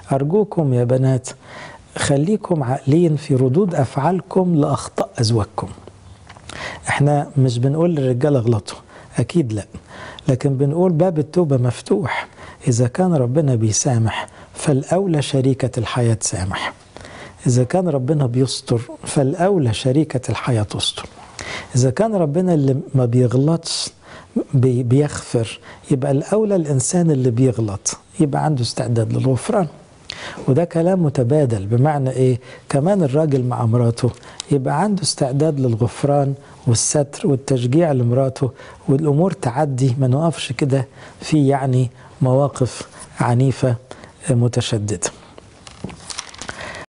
أرجوكم يا بنات خليكم عاقلين في ردود أفعالكم لأخطاء أزواجكم احنا مش بنقول للرجالة غلطوا أكيد لا لكن بنقول باب التوبة مفتوح إذا كان ربنا بيسامح فالأولى شريكة الحياة تسامح إذا كان ربنا بيستر فالأولى شريكة الحياة تستر إذا كان ربنا اللي ما بيغلطش بي بيغفر يبقى الأولى الإنسان اللي بيغلط يبقى عنده استعداد للغفران وده كلام متبادل بمعنى إيه كمان الراجل مع مراته يبقى عنده استعداد للغفران والستر والتشجيع لمراته والأمور تعدي ما نقفش كده في يعني مواقف عنيفة متشدده